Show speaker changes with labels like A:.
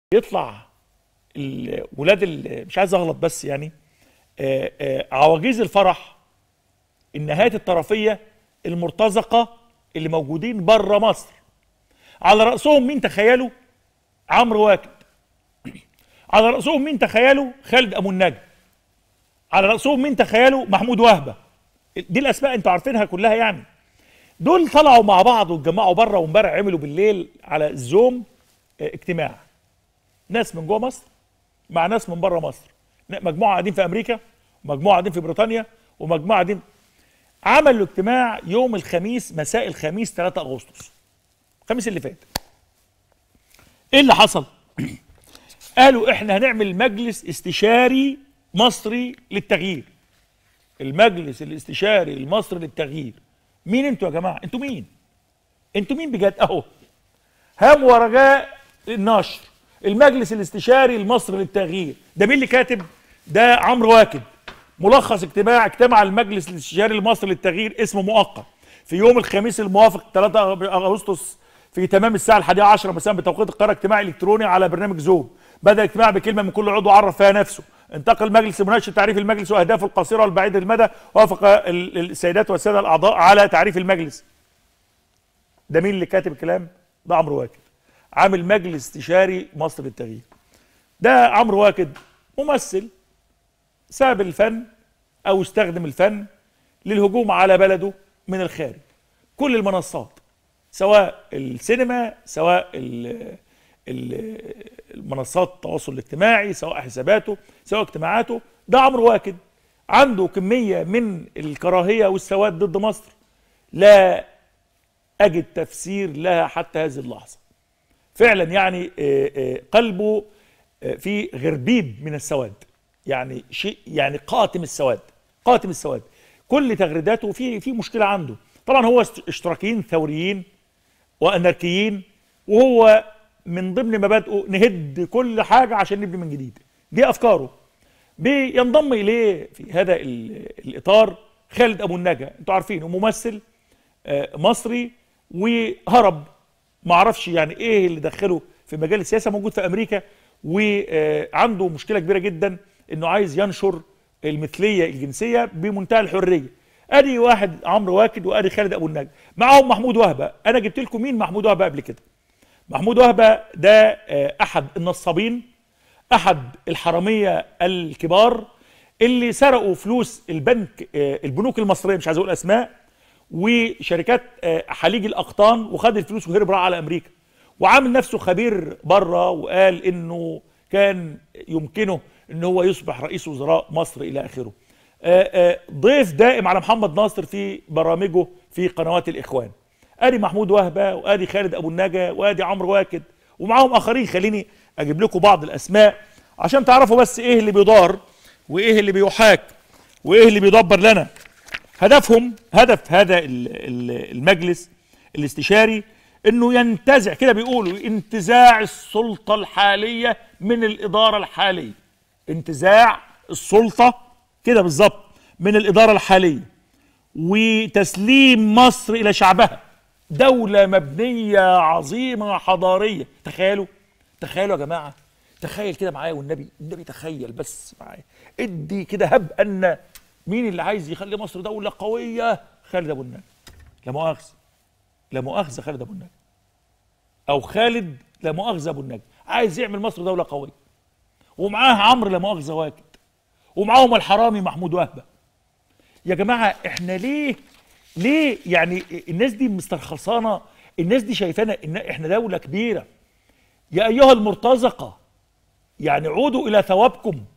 A: يطلع ولاد مش عايز اغلط بس يعني آه، آه، عواجيز الفرح النهايات الطرفيه المرتزقه اللي موجودين بره مصر على راسهم مين تخيلوا عمرو واكد على راسهم مين تخيلوا خالد ابو النجا على راسهم مين تخيلوا محمود وهبه دي الاسماء انتوا عارفينها كلها يعني دول طلعوا مع بعض واتجمعوا بره وامبارح عملوا بالليل على الزوم آه، اجتماع ناس من جوه مصر مع ناس من بره مصر مجموعه قاعدين في امريكا ومجموعه قاعدين في بريطانيا ومجموعه قاعدين عملوا اجتماع يوم الخميس مساء الخميس 3 اغسطس الخميس اللي فات ايه اللي حصل قالوا احنا هنعمل مجلس استشاري مصري للتغيير المجلس الاستشاري المصري للتغيير مين انتوا يا جماعه انتوا مين انتوا مين بجد اهو هام ورجاء النشر المجلس الاستشاري المصري للتغيير ده مين اللي كاتب ده عمرو واكد ملخص اجتماع اجتمع المجلس الاستشاري المصري للتغيير اسمه مؤقت في يوم الخميس الموافق 3 اغسطس في تمام الساعه الحادية عشرة مساء بتوقيت القرار اجتماع الكتروني على برنامج زوم بدا الاجتماع بكلمه من كل عضو عرف فيها نفسه انتقل المجلس لمناقشه تعريف المجلس واهدافه القصيره والبعيده المدى وافق السيدات والساده الاعضاء على تعريف المجلس ده مين اللي كاتب الكلام ده عمرو واكد عامل مجلس استشاري مصر للتغيير ده عمرو واكد ممثل ساب الفن او استخدم الفن للهجوم على بلده من الخارج كل المنصات سواء السينما سواء المنصات التواصل الاجتماعي سواء حساباته سواء اجتماعاته ده عمرو واكد عنده كميه من الكراهيه والسواد ضد مصر لا اجد تفسير لها حتى هذه اللحظه فعلا يعني آه، آه، قلبه آه، في غربيب من السواد يعني شيء يعني قاتم السواد قاتم السواد كل تغريداته في في مشكله عنده طبعا هو اشتراكيين ثوريين واناركيين وهو من ضمن مبادئه نهد كل حاجه عشان نبني من جديد دي افكاره بينضم اليه في هذا الاطار خالد ابو النجا انتوا عارفينه ممثل مصري وهرب ما اعرفش يعني ايه اللي دخله في مجال السياسه موجود في امريكا وعنده مشكله كبيره جدا انه عايز ينشر المثليه الجنسيه بمنتهى الحريه ادي واحد عمرو واكد وادي خالد ابو النجا معاهم محمود وهبه انا جبت لكم مين محمود وهبه قبل كده محمود وهبه ده آه، احد النصابين احد الحراميه الكبار اللي سرقوا فلوس البنك آه، البنوك المصريه مش عايز اقول اسماء وشركات آه، حليج الاقطان وخد الفلوس وهرب راح على امريكا وعامل نفسه خبير بره وقال انه كان يمكنه ان هو يصبح رئيس وزراء مصر الى اخره آه، آه، ضيف دائم على محمد ناصر في برامجه في قنوات الاخوان ادي محمود وهبه وادي خالد ابو النجا وادي عمرو واكد ومعاهم اخرين خليني اجيب لكم بعض الاسماء عشان تعرفوا بس ايه اللي بيدار وايه اللي بيحاك وايه اللي بيدبر لنا هدفهم هدف هذا المجلس الاستشاري انه ينتزع كده بيقولوا انتزاع السلطه الحاليه من الاداره الحاليه انتزاع السلطه كده بالظبط من الاداره الحاليه وتسليم مصر الى شعبها دوله مبنيه عظيمه حضاريه تخيلوا تخيلوا يا جماعه تخيل كده معايا والنبي النبي تخيل بس معايا ادي كده هب ان مين اللي عايز يخلي مصر دولة قوية خالد أبو النجا لا مؤاخذة لا مؤاخذة خالد أبو النجا أو خالد لا مؤاخذة أبو النجا عايز يعمل مصر دولة قوية ومعاه عمرو لا مؤاخذة واكد ومعاهم الحرامي محمود وهبة يا جماعة احنا ليه ليه يعني الناس دي مسترخصانة الناس دي شايفانا ان احنا دولة كبيرة يا ايها المرتزقة يعني عودوا الى ثوابكم